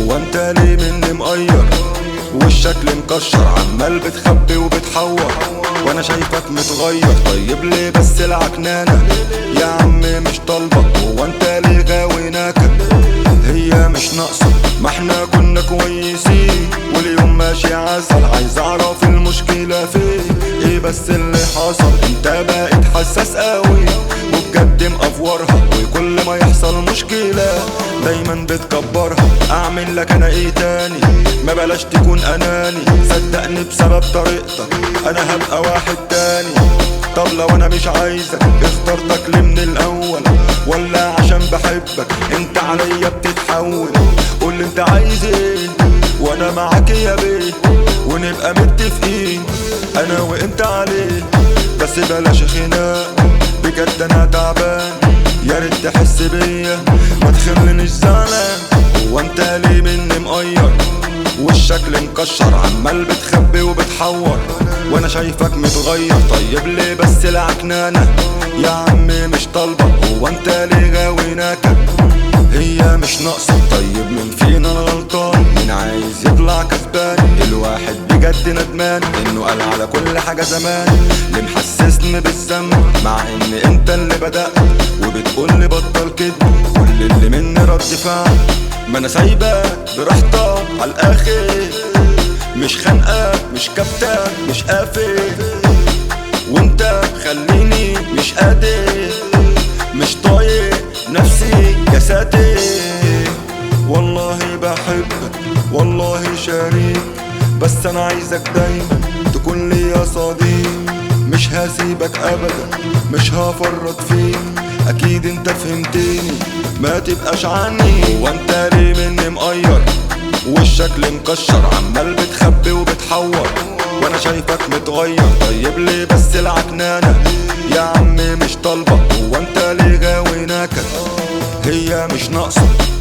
هو انت ليه مني مقير والشكل مكشر عمال بتخبي وبتحور وانا شايفك متغير طيب ليه بس العكنانة يا عم مش طالبك هو انت ليه غاوي ناكد هي مش ناقصة ما احنا كنا كويسين واليوم ماشي عسل عايز اعرف المشكلة فين ايه بس اللي حصل انت بقيت حساس قوي وبجد مقفورها وكل ما يحصل مشكلة دايما بتكبرها اعمل لك انا ايه تاني ما بلاش تكون اناني صدقني بسبب طريقتك انا هبقى واحد تاني طب لو انا مش عايزك اخترتك ليه من الاول ولا عشان بحبك انت عليا بتتحول قول انت عايز ايه وانا معاك يا بيه ونبقى متفقين انا وانت عليه بس بلاش خناق بجد انا تعبان يا ريت تحس بيا ما تخلينيش زعلان هو انت ليه مني مقير والشكل مكشر عمال بتخبي وبتحور وانا شايفك متغير طيب ليه بس العكنانة يا عم مش طالبة هو انت ليه غاوي ناكد هي مش ناقصة طيب من فينا الغلطان مين عايز يطلع كسبان الواحد بجد ندمان انه قال على كل حاجة زمان اللي محسسني بالذنب مع ان انت اللي بدأت وبتقول لي بطل كده كل اللي مني رد فعل ما انا سايبك براحتك على الاخر مش خانقك مش كبتك مش قافل وانت خليني مش قادر مش طايق نفسي يا ساتر والله بحبك والله شريك بس انا عايزك دايما تكون لي يا صديق مش هسيبك ابدا مش هفرط فيك اكيد انت فهمتني ما تبقاش عني وانت ليه مني مقير والشكل مكشر عمال بتخبي وبتحور وانا شايفك متغير طيب ليه بس العكنانة يا عم مش طالبة هو انت ليه غاوي ناكد هي مش ناقصة